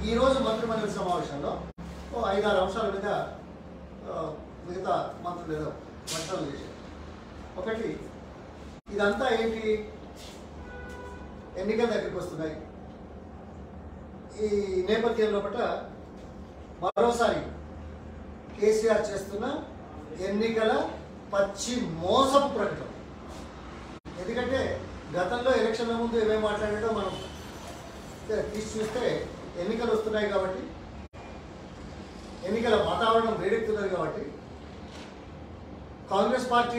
ఈరోజు మంత్రిమండలి సమావేశంలో ఓ ఐదారు అంశాల మీద ఆ, మిగతా మంత్రులు ఏదో ప్రశ్నలు చేశారు ఒకటి ఇదంతా ఏంటి ఎన్నికల దగ్గరికి వస్తున్నాయి ఈ నేపథ్యంలో పట మరోసారి కేసీఆర్ చేస్తున్న ఎన్నికల పచ్చి మోసపు ప్రకటన ఎందుకంటే గతంలో ఎలక్షన్ల ముందు ఏమేమి మాట్లాడాడో మనం తీసి చూస్తే ఎన్నికలు వస్తున్నాయి కాబట్టి ఎన్నికల వాతావరణం వేడెక్కుతున్నది కాబట్టి కాంగ్రెస్ పార్టీ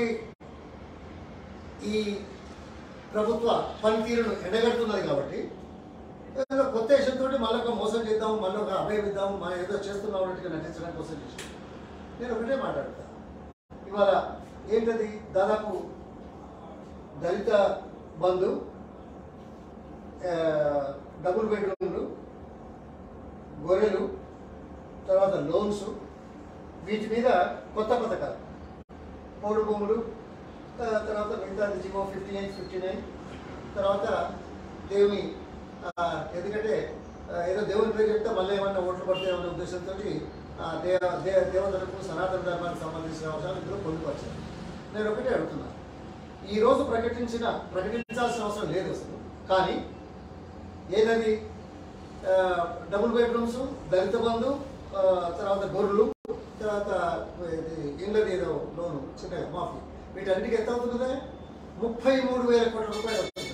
ఈ ప్రభుత్వ పనితీరును ఎండగడుతున్నది కాబట్టి ఏదో కొత్త విషయంతో మళ్ళీ ఒక మోసం చేద్దాం మళ్ళీ ఒక అభయం ఇద్దాం మనం ఏదో చేస్తున్నాం అన్నట్టుగా నటించడం కోసం చేసాం నేను ఒకటే మాట్లాడతా ఇవాళ ఏంటది దాదాపు దళిత బంధు ఆ, డబుల్ బెడ్రూమ్లు గొర్రెలు తర్వాత లోన్స్ వీటి మీద కొత్త పథకాలు పౌరు భూములు ఆ, తర్వాత మిగతా జిమో ఫిఫ్టీ ఎయిట్ ఫిఫ్టీ నైన్ తర్వాత దేవుని ఆ, ఎందుకంటే ఆ, ఏదో దేవుని పేరు చెప్తే మళ్ళీ ఏమన్నా ఓట్లు పడితే అనే ఉద్దేశంతో దేవ దే- దేవతలకు సనాతన ధర్మానికి సంబంధించిన అంశాలు ఇందులో పొందుపరిచారు నేను ఒకటే అడుగుతున్నా ఈ రోజు ప్రకటించిన ప్రకటించాల్సిన అవసరం లేదు అసలు కానీ ఏదది ఆ, డబుల్ బెడ్రూమ్స్ దళిత బంధు ఆ, తర్వాత గొర్రెలు తర్వాత ఇది ఇళ్ళది ఏదో లోను చిన్నగా మాఫీ వీటన్నిటికీ ఎంత అవుతుంది ముప్పై మూడు వేల కోట్ల రూపాయలు అవుతుంది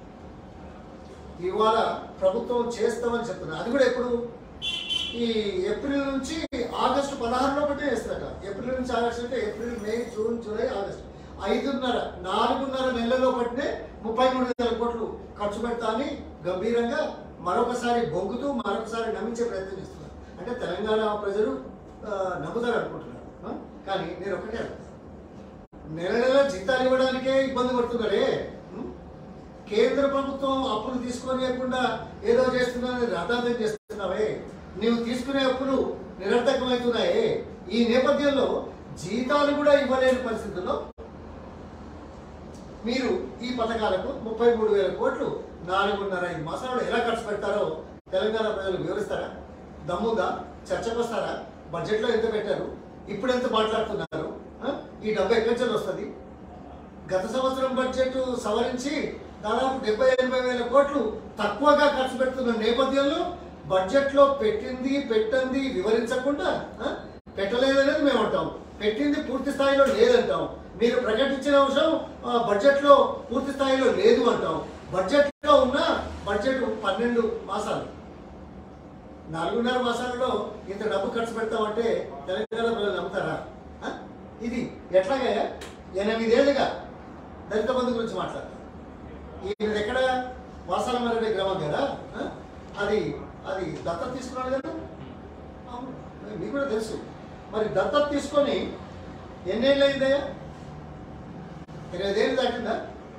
ఇవాళ ప్రభుత్వం చేస్తామని చెప్తున్నారు అది కూడా ఎప్పుడు ఈ ఏప్రిల్ నుంచి ఆగస్టు పదహారులో బట్టే వేస్తారట ఏప్రిల్ నుంచి ఆగస్టు అంటే April May June July August ఐదున్నర నాలుగున్నర నెలల్లో పట్టినే ముప్పై మూడు వేల కోట్లు ఖర్చు పెడతా అని గంభీరంగా మరొకసారి బొగ్గుతూ మరొకసారి నమ్మించే ప్రయత్నం చేస్తున్నారు అంటే తెలంగాణ ప్రజలు ఆ, నమ్ముతారు అనుకుంటున్నారు ఆ? కానీ నేను ఒకటే అడుగుతాను నెల నెల జీతాలు ఇవ్వడానికే ఇబ్బంది పడుతున్నారే ఉం? కేంద్ర ప్రభుత్వం అప్పులు తీసుకోనియకుండా ఏదో చేస్తుందని రాద్ధాంతం చేస్తున్నావే నీవు తీసుకునే అప్పులు నిరర్థకమవుతున్నాయే ఈ నేపథ్యంలో జీతాలు కూడా ఇవ్వలేని పరిస్థితుల్లో మీరు ఈ పథకాలకు ముప్పై మూడు వేల కోట్లు నాలుగున్నర ఐదు మాసాలు ఎలా ఖర్చు పెడతారో తెలంగాణ ప్రజలు వివరిస్తారా దమ్ముగా చర్చకు వస్తారా బడ్జెట్లో ఎంత పెట్టారు ఇప్పుడు ఎంత మాట్లాడుతున్నారు ఆ? ఈ డబ్బు ఎక్కడి నుంచి వస్తుంది గత సంవత్సరం బడ్జెట్ సవరించి దాదాపు డెబ్బై ఎనభై వేల కోట్లు తక్కువగా ఖర్చు పెడుతున్న నేపథ్యంలో బడ్జెట్లో పెట్టింది పెట్టంది వివరించకుండా ఆ, పెట్టలేదనేది మేము అంటాం పెట్టింది పూర్తి స్థాయిలో లేదంటాం మీరు ప్రకటించిన అంశం ఆ, బడ్జెట్లో పూర్తి స్థాయిలో లేదు అంటాం బడ్జెట్లో ఉన్న బడ్జెట్ పన్నెండు మాసాలు నాలుగున్నర మాసాలలో ఇంత డబ్బు ఖర్చు పెడతామంటే తెలంగాణ ప్రజలు నమ్ముతారా ఆ? ఇది ఎట్లాగా ఎనిమిదేళ్ళుగా దళిత బంధు గురించి మాట్లాడతారు ఈయన ఎక్కడ వాసాలమరడే గ్రామం కదా ఆ? అది అది దత్తత తీసుకున్నాడు కదా అవును మీకు కూడా తెలుసు మరి దత్తత తీసుకొని ఎన్నేళ్ళు అయిందయ్యా ఇరవైదేళ్ళు దాటిందా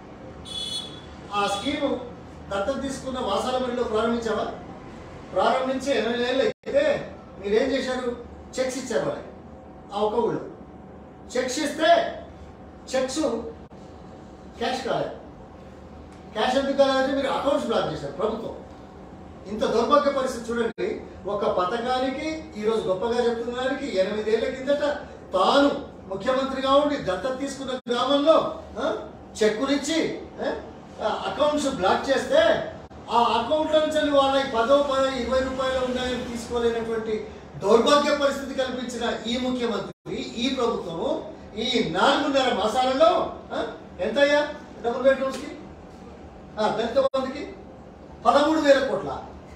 ఆ స్కీము దత్తత తీసుకున్న వాసాలమరిలో ప్రారంభించావా ప్రారంభించి ఎనభై ఏళ్ళు అయితే మీరేం చేశారు చెక్స్ ఇచ్చారు వాళ్ళకి ఆ ఒక ఊళ్ళో చెక్స్ ఇస్తే చెక్స్ క్యాష్ కాలేదు క్యాష్ ఎందుకు కాలేదంటే మీరు అకౌంట్స్ బ్లాక్ చేశారు ప్రభుత్వం ఇంత దౌర్భాగ్య పరిస్థితి చూడండి ఒక పథకానికి ఈరోజు గొప్పగా చెప్తున్న దానికి ఎనిమిదేళ్ల కిందట తాను ముఖ్యమంత్రిగా ఉండి దత్తత తీసుకున్న గ్రామంలో ఆ, చెక్కులిచ్చి ఆ, అకౌంట్స్ బ్లాక్ చేస్తే ఆ అకౌంట్ల నుంచి వాళ్ళ పదో పదో ఇరవై రూపాయలు ఉన్నాయని తీసుకోలేనటువంటి దౌర్భాగ్య పరిస్థితి కల్పించిన ఈ ముఖ్యమంత్రి ఈ ప్రభుత్వము ఈ నాలుగున్నర మాసాలలో ఆ, ఎంతయ్యా డబుల్ బెడ్రూమ్స్ కి దళిత బంధుకి పదమూడు వేల కోట్ల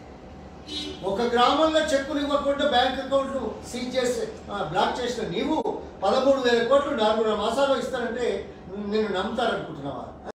ఒక గ్రామంలో చెక్కులు ఇవ్వకుండా బ్యాంక్ అకౌంట్లు సీజ్ చేసి ఆ, బ్లాక్ చేసిన నీవు పదమూడు వేల కోట్లు నాలుగున్నర మాసాలు ఇస్తానంటే నిన్ను నమ్ముతారనుకుంటున్నావా